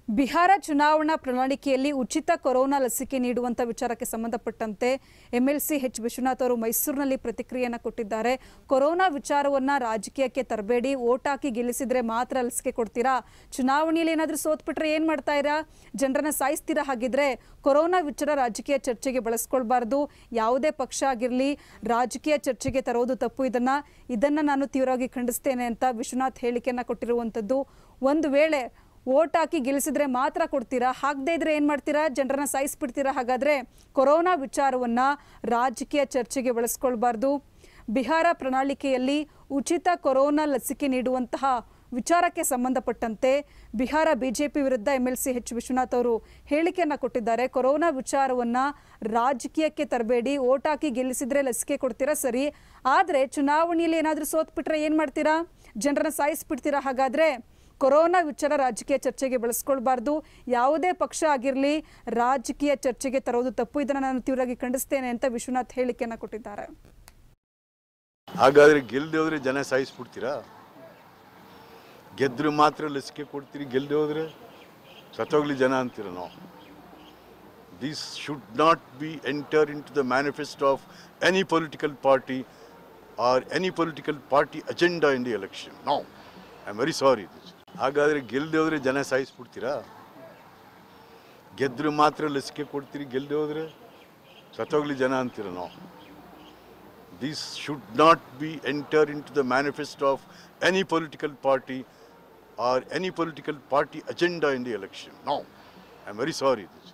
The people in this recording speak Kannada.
ಬಿಹಾರ ಚುನಾವಣಾ ಪ್ರಣಾಳಿಕೆಯಲ್ಲಿ ಉಚಿತ ಕೊರೋನಾ ಲಸಿಕೆ ನೀಡುವಂತ ವಿಚಾರಕ್ಕೆ ಸಂಬಂಧಪಟ್ಟಂತೆ ಎಂಎಲ್ಸಿ ಎಚ್ ವಿಶ್ವನಾಥ್ ಅವರು ಮೈಸೂರಿನಲ್ಲಿ ಪ್ರತಿಕ್ರಿಯೆಯನ್ನು ಕೊಟ್ಟಿದ್ದಾರೆ ಕೊರೋನಾ ವಿಚಾರವನ್ನ ರಾಜಕೀಯಕ್ಕೆ ತರಬೇಡಿ ಓಟ್ ಹಾಕಿ ಗೆಲ್ಲಿಸಿದ್ರೆ ಮಾತ್ರ ಲಸಿಕೆ ಕೊಡ್ತೀರಾ ಚುನಾವಣೆಯಲ್ಲಿ ಏನಾದರೂ ಸೋತ್ಬಿಟ್ರೆ ಏನ್ ಮಾಡ್ತಾ ಇರಾ ಜನರನ್ನ ಸಾಯಿಸ್ತೀರಾ ಹಾಗಿದ್ರೆ ಕೊರೋನಾ ವಿಚಾರ ರಾಜಕೀಯ ಚರ್ಚೆಗೆ ಬಳಸ್ಕೊಳ್ಬಾರ್ದು ಯಾವುದೇ ಪಕ್ಷ ಆಗಿರಲಿ ರಾಜಕೀಯ ಚರ್ಚೆಗೆ ತರೋದು ತಪ್ಪು ಇದನ್ನ ಇದನ್ನ ನಾನು ತೀವ್ರವಾಗಿ ಖಂಡಿಸ್ತೇನೆ ಅಂತ ವಿಶ್ವನಾಥ್ ಹೇಳಿಕೆಯನ್ನ ಕೊಟ್ಟಿರುವಂಥದ್ದು ಒಂದು ವೇಳೆ ಓಟ್ ಹಾಕಿ ಗೆಲ್ಲಿಸಿದ್ರೆ ಮಾತ್ರ ಕೊಡ್ತೀರಾ ಹಾಕದೇ ಇದ್ರೆ ಏನು ಮಾಡ್ತೀರಾ ಜನರನ್ನ ಸಾಯಿಸ್ಬಿಡ್ತೀರಾ ಹಾಗಾದ್ರೆ ಕೊರೋನಾ ವಿಚಾರವನ್ನ ರಾಜಕೀಯ ಚರ್ಚೆಗೆ ಬಳಸ್ಕೊಳ್ಬಾರ್ದು ಬಿಹಾರ ಪ್ರಣಾಳಿಕೆಯಲ್ಲಿ ಉಚಿತ ಕೊರೋನಾ ಲಸಿಕೆ ನೀಡುವಂತಹ ವಿಚಾರಕ್ಕೆ ಸಂಬಂಧಪಟ್ಟಂತೆ ಬಿಹಾರ ಬಿಜೆಪಿ ವಿರುದ್ಧ M L C H Vishwanath ಅವರು ಹೇಳಿಕೆಯನ್ನ ಕೊಟ್ಟಿದ್ದಾರೆ ಕೊರೋನಾ ವಿಚಾರವನ್ನ ರಾಜಕೀಯಕ್ಕೆ ತರಬೇಡಿ ಓಟ್ ಹಾಕಿ ಗೆಲ್ಲಿಸಿದ್ರೆ ಲಸಿಕೆ ಕೊಡ್ತೀರಾ ಸರಿ ಆದರೆ ಚುನಾವಣೆಯಲ್ಲಿ ಏನಾದರೂ ಸೋತ್ಬಿಟ್ರೆ ಏನು ಮಾಡ್ತೀರಾ ಜನರನ್ನ ಸಾಯಿಸ್ಬಿಡ್ತೀರಾ ಹಾಗಾದ್ರೆ ಕೊರೋನಾ ವಿಚಾರ ರಾಜಕೀಯ ಚರ್ಚೆಗೆ ಬಳಸ್ಕೊಳ್ಬಾರ್ದು ಯಾವುದೇ ಪಕ್ಷ ಆಗಿರಲಿ ರಾಜಕೀಯ ಚರ್ಚೆಗೆ ತರೋದು ತಪ್ಪು ಇದನ್ನು ನಾನು ತೀವ್ರವಾಗಿ ಖಂಡಿಸ್ತೇನೆ ಅಂತ ವಿಶ್ವನಾಥ್ ಹೇಳಿಕೆಯನ್ನ ಕೊಟ್ಟಿದ್ದಾರೆ ಹಾಗಾದ್ರೆ ಗೆಲ್ದೆ ಹೋದ್ರೆ ಜನ ಸಾಯಿಸ್ಬಿಡ್ತೀರಾ ಗೆದ್ರು ಮಾತ್ರ ಲಸಿಕೆ ಕೊಡ್ತೀರಿ ಗೆಲ್ದೆ ಹೋದ್ರೆ ಸತ್ತೋಗ್ಲಿ ಜನ ಅಂತೀರ ನಾವು this should not be enter in to the manifesto of any political party or any political party agenda in the election no I am very sorry this ಹಾಗಾದ್ರೆ ಗೆಲ್ದೆ ಹೋದ್ರೆ ಜನ ಸಾಯಿಸ್ಬಿಡ್ತೀರಾ ಗೆದ್ರು ಮಾತ್ರ ಲಸಿಕೆ ಕೊಡ್ತೀರಿ ಗೆಲ್ದೆ ಹೋದ್ರೆ ಸತ್ತೋಗ್ಲಿ ಜನ ಅಂತೀರ ನಾವು this should not be enter into the manifesto of any political party or any political party agenda in the election. No, I'm very sorry. This.